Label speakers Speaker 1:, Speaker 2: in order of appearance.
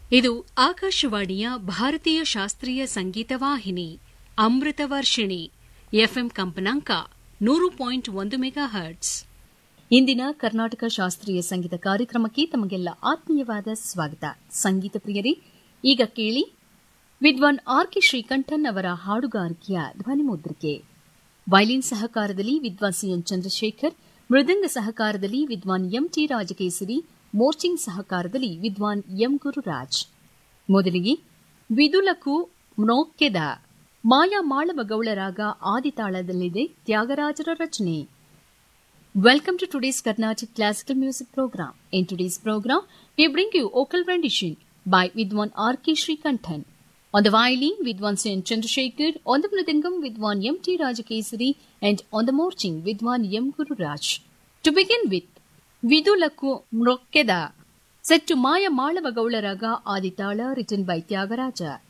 Speaker 1: ಇದು ಆಕಾಶವಾಣಿಯ ಭಾರತೀಯ ಶಾಸ್ತ್ರೀಯ ಸಂಗೀತ ವಾಹಿನಿ ಅಮೃತ ವರ್ಷಿಣಿ ಎಫ್ಎಂ ಕಂಪನಾಂಕ ನೂರು ಪಾಯಿಂಟ್ ಒಂದು ಮೆಗಾ ಹರ್ಟ್ಸ್ ಇಂದಿನ ಕರ್ನಾಟಕ ಶಾಸ್ತ್ರೀಯ ಸಂಗೀತ ಕಾರ್ಯಕ್ರಮಕ್ಕೆ ತಮಗೆಲ್ಲ ಆತ್ಮೀಯವಾದ ಸ್ವಾಗತ ಸಂಗೀತ ಪ್ರಿಯರೇ ಈಗ ಕೇಳಿ ವಿದ್ವಾನ್ ಆರ್ ಕೆ ಶ್ರೀಕಂಠನ್ ಅವರ ಹಾಡುಗಾರಿಕೆಯ ಧ್ವನಿಮುದ್ರಿಕೆ ವೈಲಿನ್ ಸಹಕಾರದಲ್ಲಿ ವಿದ್ವಾನ್ ಸಿಎನ್ ಚಂದ್ರಶೇಖರ್ ಮೃದಂಗ ಸಹಕಾರದಲ್ಲಿ ವಿದ್ವಾನ್ ಎಂಟಿ ರಾಜಕೇಸರಿ ಮೋರ್ಚಿಂಗ್ ಸಹಕಾರದಲ್ಲಿ ವಿದ್ವಾನ್ ಎಂ ಗುರುರಾಜ್ ಮೊದಲಿಗೆ ವಿದುಲಕು ಮ್ನೋಕ್ಕೆದ ಮಾಯಾ ಮಾಳವ ಗೌಳರಾಗ ಆದಿತಾಳದಲ್ಲಿದೆ ತ್ಯಾಗರಾಜರ ರಚನೆ Welcome to today's Carnatic classical music program. In today's program, we bring you vocal rendition by Vidwan R.K. Srikantan. On the violin, Vidwan Sen Chandrasekhar, on the mridangam, Vidwan M.T. Rajakesari, and on the morching, Vidwan M. Guru Raj. To begin with, Vidulaku Mrokkeda, set to Maya Malava Gaularaga Aditala, written by Tyagaraja.